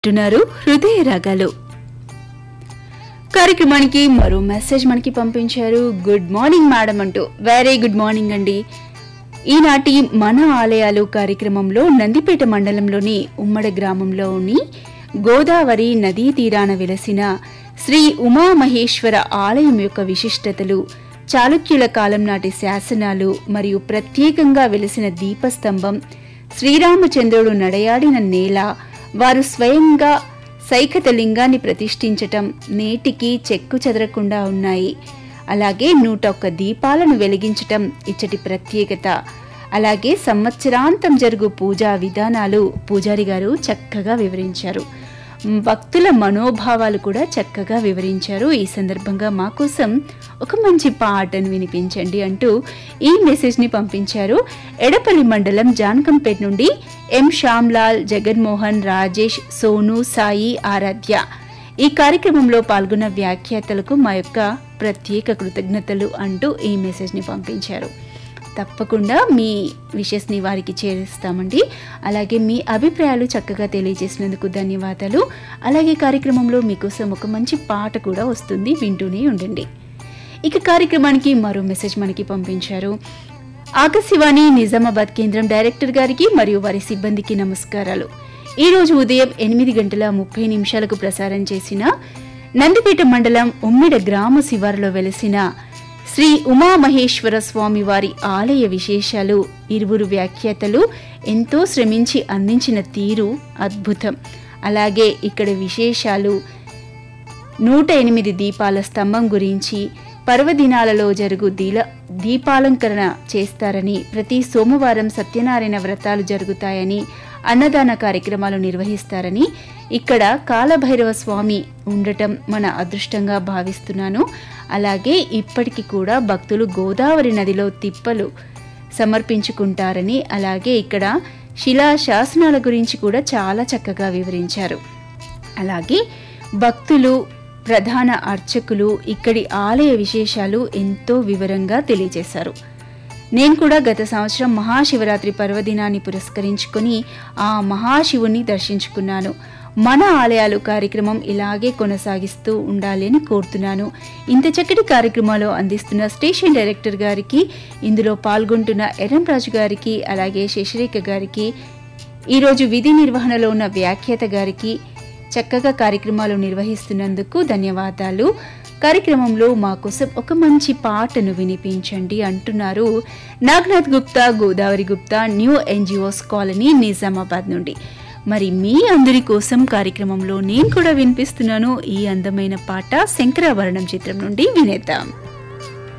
అంటున్నారు హృదయ రాగాలు కార్యక్రమానికి మరో మెసేజ్ మనకి పంపించారు గుడ్ మార్నింగ్ మేడం అంటూ వెరీ గుడ్ మార్నింగ్ అండి ఈనాటి మన ఆలయాలు కార్యక్రమంలో నందిపేట మండలంలోని ఉమ్మడ గ్రామంలోని గోదావరి నదీ తీరాన వెలసిన శ్రీ ఉమామహేశ్వర ఆలయం యొక్క విశిష్టతలు చాళుక్యుల కాలం నాటి శాసనాలు మరియు ప్రత్యేకంగా వెలిసిన దీపస్తంభం శ్రీరామచంద్రుడు నడయాడిన నేల వారు స్వయంగా సైకత లింగాన్ని ప్రతిష్ఠించటం నేటికి చెక్కు చెదరకుండా ఉన్నాయి అలాగే నూట ఒక్క దీపాలను వెలిగించటం ఇచ్చటి ప్రత్యేకత అలాగే సంవత్సరాంతం జరుగు పూజా విధానాలు పూజారి గారు చక్కగా వివరించారు మ్, భక్తుల మనోభావాలు కూడా చక్కగా వివరించారు ఈ సందర్భంగా మా కోసం ఒక మంచి పాటను వినిపించండి అంటూ ఈ మెసేజ్ని పంపించారు ఎడపల్లి మండలం జానకంపేట్ నుండి ఎం శ్యామ్లాల్ జగన్మోహన్ రాజేష్ సోను సాయి ఆరాధ్య ఈ కార్యక్రమంలో పాల్గొన్న వ్యాఖ్యాతలకు మా యొక్క ప్రత్యేక కృతజ్ఞతలు అంటూ ఈ మెసేజ్ని పంపించారు తప్పకుండా మీ విషెస్ని వారికి చేరుస్తామండి అలాగే మీ అభిప్రాయాలు చక్కగా తెలియజేసినందుకు ధన్యవాదాలు అలాగే కార్యక్రమంలో మీకోసం ఒక మంచి పాట కూడా వస్తుంది వింటూనే ఉండండి ఇక కార్యక్రమానికి మరో మెసేజ్ మనకి పంపించారు ఆకాశవాణి నిజామాబాద్ కేంద్రం డైరెక్టర్ గారికి మరియు వారి సిబ్బందికి నమస్కారాలు ఈ రోజు ఉదయం ఎనిమిది గంటల ముప్పై నిమిషాలకు ప్రసారం చేసిన నందిపేట మండలం ఉమ్మిడ గ్రామ శివారులో వెలిసిన శ్రీ ఉమామహేశ్వర స్వామి వారి ఆలయ విశేషాలు ఇరువురు వ్యాఖ్యాతలు ఎంతో శ్రమించి అందించిన తీరు అద్భుతం అలాగే ఇక్కడ విశేషాలు నూట ఎనిమిది దీపాల స్తంభం గురించి పర్వదినాలలో జరుగు దీల దీపాలంకరణ చేస్తారని ప్రతి సోమవారం సత్యనారాయణ వ్రతాలు జరుగుతాయని అన్నదాన కార్యక్రమాలు నిర్వహిస్తారని ఇక్కడ కాలభైరవ స్వామి ఉండటం మన అదృష్టంగా భావిస్తున్నాను అలాగే ఇప్పటికి కూడా భక్తులు గోదావరి నదిలో తిప్పలు సమర్పించుకుంటారని అలాగే ఇక్కడ శిలా శాసనాల గురించి కూడా చాలా చక్కగా వివరించారు అలాగే భక్తులు ప్రధాన అర్చకులు ఇక్కడి ఆలయ విశేషాలు ఎంతో వివరంగా తెలియజేశారు నేను కూడా గత సంవత్సరం మహాశివరాత్రి పర్వదినాన్ని పురస్కరించుకొని ఆ మహాశివుని దర్శించుకున్నాను మన ఆలయాలు కార్యక్రమం ఇలాగే కొనసాగిస్తూ ఉండాలి అని కోరుతున్నాను ఇంత చక్కటి కార్యక్రమాలు అందిస్తున్న స్టేషన్ డైరెక్టర్ గారికి ఇందులో పాల్గొంటున్న ఎర్రంరాజు గారికి అలాగే శశిరేఖ గారికి ఈరోజు విధి నిర్వహణలో ఉన్న వ్యాఖ్యాత గారికి చక్కగా కార్యక్రమాలు నిర్వహిస్తున్నందుకు ధన్యవాదాలు కార్యక్రమంలో మా కోసం ఒక మంచి పాటను వినిపించండి అంటున్నారు Naganath Gupta Godavari Gupta new NGOs colony Nizamabad నుండి మరి మీ అందరి కోసం కార్యక్రమంలో నేను కూడా వినిపిస్తున్నాను ఈ అందమైన పాట శంకరాభరణం చిత్రం నుండి వినేద్దాం